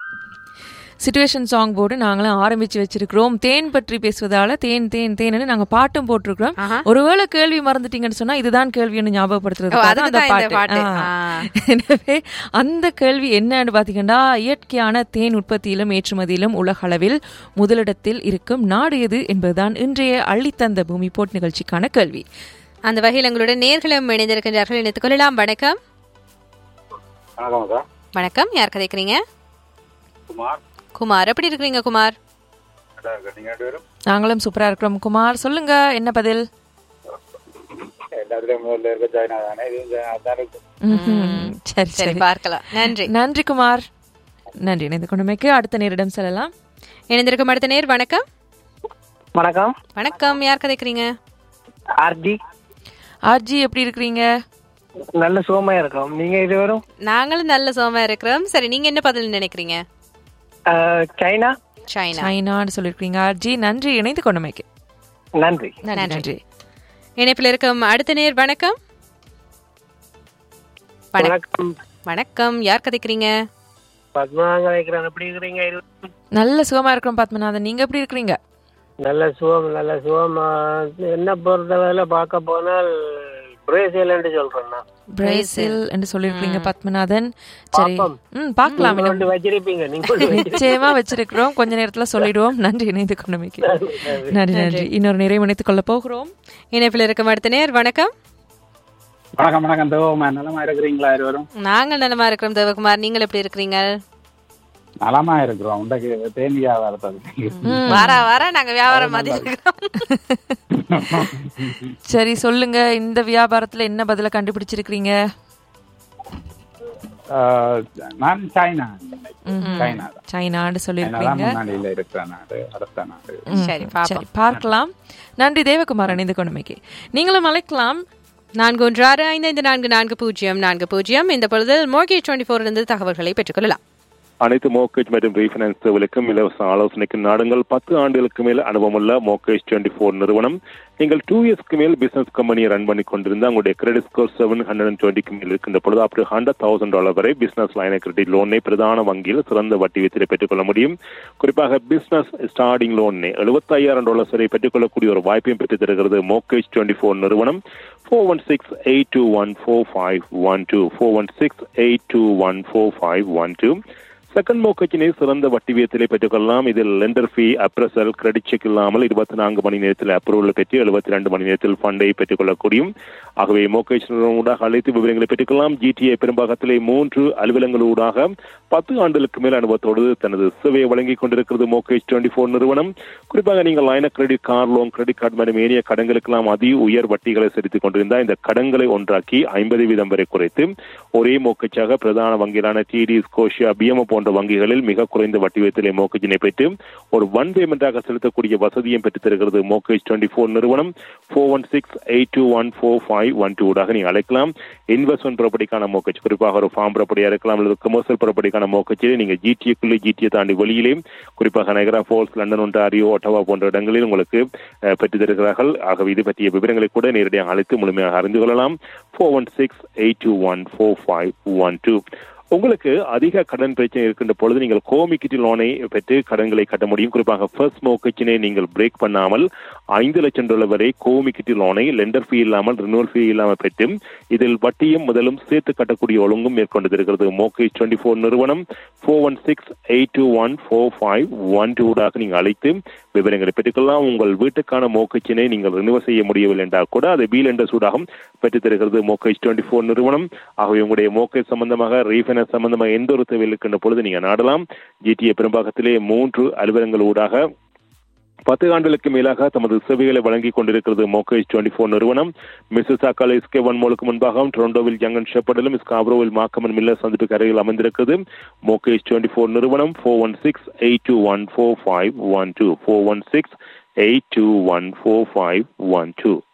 Situation song board நாங்களும் ஆரம்பிச்சு வச்சிருக்கிறோம் தேன் பற்றி பேசுவதால தேன் தேன் தேன்னு நாங்க பாட்டும் போட்டிருக்கிறோம் ஆஹா. ஒருவேளை கேள்வி மறந்துட்டீங்கன்னு சொன்னா இதுதான் கேள்வின்னு ஓ, ஞாபகப்படுத்துறது அதுக்கு அந்த தான் இந்த பாட்டு பாட்டு. ஆ. ஆ. எனவே அந்த கேள்வி என்னன்னு பாத்தீங்கன்னா இயற்கையான தேன் உற்பத்தியிலும் ஏற்றுமதியிலும் உலக அளவில் முதலிடத்தில் இருக்கும் நாடு எது என்பதுதான் இன்றைய அள்ளித்தந்த பூமி போட் நிகழ்ச்சிக்கான கேள்வி அந்த வகையில் எங்களுடன் நேர்களும் இணைந்திருக்கின்றார்கள் இணைத்துக் கொள்ளலாம் வணக்கம் வணக்கம் அக்கா வணக்கம் யார் கதைக்கிறீங்க குமார் குமார் எப்படி இருக்கிறீங்க குமார் நல்லா இருக்கா நீங்க ரெண்டு பேரும் நாங்களும் சூப்பரா இருக்கிறோம் குமார் சொல்லுங்க என்ன பதில் எல்லாத்துலயும் முதல்ல இருக்க சைனா தானே இதுவும் சைனா தான் இருக்கு ம்ஹும். சரி சரி சரி பார்க்கலாம் நன்றி நன்றி குமார் நன்றி இணைந்து கொண்டமைக்கு அடுத்த நேரிடம் செல்லலாம் இணைந்திருக்கும் அடுத்த நேர் வணக்கம் வணக்கம் வணக்கம் யார் கதைக்கிறீங்க ஆர்ஜி ஆர்ஜி எப்படி இருக்கிறீங்க நல்ல சுகமா இருக்கோம் நீங்க இதுவரும் நாங்களும் நல்ல சோமா இருக்கிறோம் சரி நீங்க என்ன பதில் நினைக்கிறீங்க அஹ், சைனா சைனா சைனான்னு சொல்லியிருக்கீங்க ஆர்ஜி நன்றி இணைந்து கொண்டமைக்கு நன்றி நன்றி நன்றி இணைப்பில் இருக்கும் அடுத்த நேர் வணக்கம் வணக்கம் வணக்கம் வணக்கம் யார் கதைக்கிறீங்க பத்மநாங்க வைக்கிறேன் எப்படி இருக்கிறீங்க இருவரும்? நல்ல சுகமா இருக்கிறோம் பத்மநாதன் நீங்க எப்படி இருக்கிறீங்க நல்ல சுகம் நல்ல சுகம் அஹ், என்ன பொறுத்தவரையில பார்க்க போனால் பிரேசில் என்று சொல்றேன் நான் பிரேசில் என்று சொல்லியிருக்கீங்க பத்மநாதன் சரி பாப்போம். ம் பார்க்கலாம் நீங்க கொண்டு வச்சிருப்பீங்க நீங்க கொண்டு வச்சிருப்பீங்க. நிச்சயமா வச்சிருக்கிறோம் கொஞ்ச நேரத்துல சொல்லிடுவோம் நன்றி இணைந்து கொண்டமைக்கு நன்றி நன்றி இன்னொரு நிறைவு இணைத்துக் கொள்ள போகிறோம் இணைப்பில் இருக்கும் அடுத்த நேர் வணக்கம் வணக்கம் வணக்கம் தேவமா நலமா இருக்கிறீங்களா இருவரும் நாங்கள் நலமா இருக்கிறோம் தேவகுமார் நீங்கள் எப்படி இருக்கிறீங்க நலமா இருக்கிறோம் உண்டக்கு தேனி வியாபாரத்தை வார வாரம் நாங்க வியாபாரம் மாதிரி இருக்கிறோம் சரி சொல்லுங்க இந்த வியாபாரத்துல என்ன பதில கண்டுபிடிச்சிருக்கீங்க ஆஹ், நான் சைனா சைனா தான் சைனான்னு சைனா தான் சொல்லியிருக்கீங்க முன்னாடியில இருக்கிற நாடு அடுத்த நாடு ம், சரி, பாப்போம். சரி பார்க்கலாம் நன்றி தேவகுமார் இணைந்து கொண்டமைக்கு நீங்களும் அழைக்கலாம் நான்கு ஒன்று ஆறு ஐந்து ஐந்து நான்கு நான்கு பூஜ்ஜியம் நான்கு பூஜ்ஜியம் இந்த பொழுதில் மோர்கேஜ் டுவெண்ட்டி ஃபோர் இருந்து தகவல்களை பெற்றுக்கொள்ளலாம் அனைத்து மோக்கேஜ் மற்றும் ரீஃபைனான்ஸ் சேவைகளுக்கும் இலவச ஆலோசனைக்கு நாடுங்கள் பத்து ஆண்டுகளுக்கு மேல் அனுபவமுள்ள மோக்கேஜ் டுவெண்ட்டி ஃபோர் நிறுவனம் நீங்கள் டூ இயர்ஸ்க்கு மேல் பிசினஸ் கம்பெனியை ரன் பண்ணி கொண்டிருந்த உங்களுடைய credit score seven hundred and டுவெண்ட்டிக்கு மேல் இருக்கின்ற பொழுது up to hundred thousand dollar வரை பிசினஸ் லைன் கிரெடிட் லோனை பிரதான வங்கியில் சிறந்த வட்டி வீதத்தில் பெற்றுக்கொள்ள முடியும் குறிப்பாக பிசினஸ் ஸ்டார்டிங் லோனை எழுபத்தாயிரம் டாலர்ஸ் வரை பெற்றுக்கொள்ளக்கூடிய ஒரு வாய்ப்பையும் பெற்றுத் தருகிறது மோக்கேஜ் டுவெண்ட்டி ஃபோர் நிறுவனம் four one six eight two one four five one two four one six eight two one four five one two second மோக்கச்சினை சிறந்த வட்டி வீதத்திலே பெற்றுக்கொள்ளலாம் இதில் lender fee appraisal credit check இல்லாமல் இருபத்தி நான்கு மணி நேரத்தில் அப்ரூவல் பெற்று எழுபத்தி ரெண்டு மணி நேரத்தில் ஃபண்டை பெற்றுக்கொள்ளக்கூடியும் ஆகவே மோக்கேஜ் ஊடாக அழைத்து விவரங்களை பெற்றுக்கொள்ளலாம் ஜிடிஏ பெரும்பாகத்திலே மூன்று அலுவலங்களூடாக பத்து ஆண்டுகளுக்கு மேல் அனுபவத்தோடு தனது சேவையை வழங்கிக் கொண்டிருக்கிறது மோக்கேஜ் டுவெண்ட்டி ஃபோர் நிறுவனம் குறிப்பாக நீங்கள் line credit car loan credit card மற்றும் ஏனைய கடன்களுக்கெல்லாம் அதி உயர் வட்டிகளை செலுத்திக் கொண்டிருந்தால் இந்த கடன்களை ஒன்றாக்கி ஐம்பது வீதம் வரை குறைத்து ஒரே மோக்கச்சாக பிரதான வங்கிகளான டிடி ஸ்கோஷியா பிஎம்ஓ போன்ற வங்கிகளில் மிக குறைந்த வட்டி வீதத்திலே மோக்கஜினை பெற்று ஒரு ஒன் பேமெண்டாக செலுத்தக்கூடிய வசதியும் பெற்றுத் தருகிறது மோக்கேஜ் டுவெண்ட்டி ஃபோர் நிறுவனம் four one six eight two one four five one two ஊடாக நீங்கள் அழைக்கலாம் இன்வெஸ்ட்மெண்ட் ப்ராப்பர்ட்டிக்கான மோக்கேஜ் குறிப்பாக ஒரு ஃபார்ம் ப்ராப்பர்ட்டியாக இருக்கலாம் அல்லது கமர்ஷியல் ப்ராப்பர்ட்டிக்கான மோக்கச்சிலே நீங்கள் ஜிடிஏக்குள்ளே ஜிடிஏ தாண்டி வெளியிலே குறிப்பாக Niagara falls London Ontario Ottawa போன்ற இடங்களில் உங்களுக்கு அஹ், பெற்றுத் தருகிறார்கள் ஆகவே இது பற்றிய விவரங்களை கூட நேரடியாக அழைத்து முழுமையாக அறிந்து கொள்ளலாம் four one six eight two one four five one two உங்களுக்கு அதிக கடன் பிரச்சனை இருக்கின்ற பொழுது நீங்கள் கோமிக்கிட்டி லோனை பெற்று கடன்களை கட்ட முடியும் குறிப்பாக ஃபர்ஸ்ட் மோக்கச்சினை நீங்கள் பிரேக் பண்ணாமல் ஐந்து லட்சம் டாலர் வரை கோமிக்கிட்டி லோனை லெண்டர் ஃபீ இல்லாமல் ரினுவல் ஃபீ இல்லாமல் பெற்று இதில் வட்டியும் முதலும் சேர்த்து கட்டக்கூடிய ஒழுங்கும் மேற்கொண்டு இருக்கிறது மோக்கேஜ் டுவெண்ட்டி ஃபோர் நிறுவனம் four one six eight two one four five one டூடாக நீங்கள் அழைத்து விவரங்களை பெற்றுக்கொள்ளலாம் உங்கள் வீட்டுக்கான மோக்கச்சினை நீங்கள் ரினுவல் செய்ய முடியவில்லை என்றால் கூட அதை பி லெண்டர் சூடாகவும் பெற்றுத் தருகிறது மோக்கேஜ் டுவெண்ட்டி ஃபோர் நிறுவனம் ஆகவே உங்களுடைய மோக்கேஜ் சம்பந்தமாக ரீஃபைனான்ஸ் சம்பந்தமாக எந்த ஒரு தேவை இருக்கின்ற பொழுது நீங்கள் நாடலாம் ஜிடிஏ பெரும்பாகத்திலே மூன்று அலுவலகங்கள் ஊடாக பத்து ஆண்டுகளுக்கு மேலாக தமது சேவைகளை வழங்கிக் கொண்டிருக்கிறது மோகேஜ் டுவெண்ட்டி ஃபோர் நிறுவனம் மிஸ்ஸஸ் அக்கால் எஸ்கே ஒன் மோலுக்கு முன்பாகவும் டொரண்டோவில் ஜங்கன் ஷெப்பர்டிலும் ஸ்காப்ரோவில் மாக்கமன் மில்லர் சந்திப்புக்கு அருகில் அமைந்திருக்கிறது மோகேஜ் டுவெண்ட்டி ஃபோர் நிறுவனம் four one six eight two one four five one two four one six eight two one four five one two